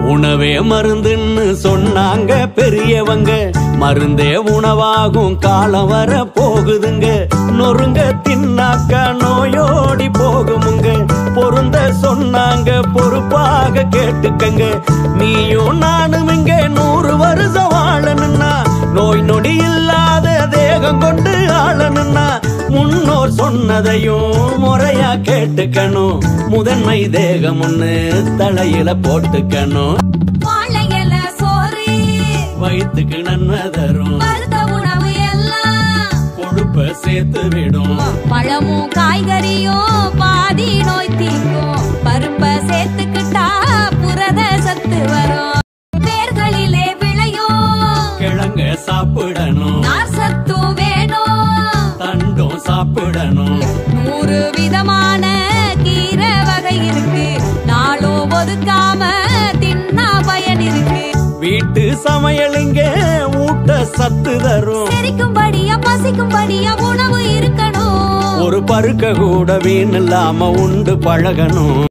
உணவே மருந்துன்னு சொன்னாங்க பெரியவங்க மருந்தே உணவாகும் காலம் வர போகுதுங்க நொறுங்க தின்னாக்கா நோயோடி போகுமுங்க பொருந்த சொன்னாங்க பொறுப்பாக கேட்டுக்கங்க நீயும் நானும் இங்க நூறு வருஷம் வாழணும்னா நோய் நொடி இல்லாத தேகம் கொண்டு ஆளணும்னா முன்னோர் சொன்னதையும் முறையா கேட்டுக்கணும் முதன்மை தேகம் ஒண்ணு தலையில போட்டுக்கணும் வாழை இலை சோறு வயிற்றுக்கு நன்மை தரும் பருத்த உணவு எல்லாம் கொழுப்ப சேர்த்து விடும் பழமும் காய்கறியும் பாதி நோய் தீர்க்கும் பருப்ப சேர்த்துக்கிட்டா புரத சத்து வரும் வேர்களிலே விளையும் கிழங்க சாப்பிடணும் நார் சத்தும் வேணும் தண்டும் சாப்பிடணும் நூறு விதமான கீரை வகை இருக்கு நாளும் ஒதுக்காம தின்னா பயன் இருக்கு வீட்டு சமையலுங்க ஊட்ட சத்து தரும் செரிக்கும்படியா பசிக்கும்படியா உணவு இருக்கணும் ஒரு பருக்க கூட வீண் இல்லாம உண்டு பழகணும்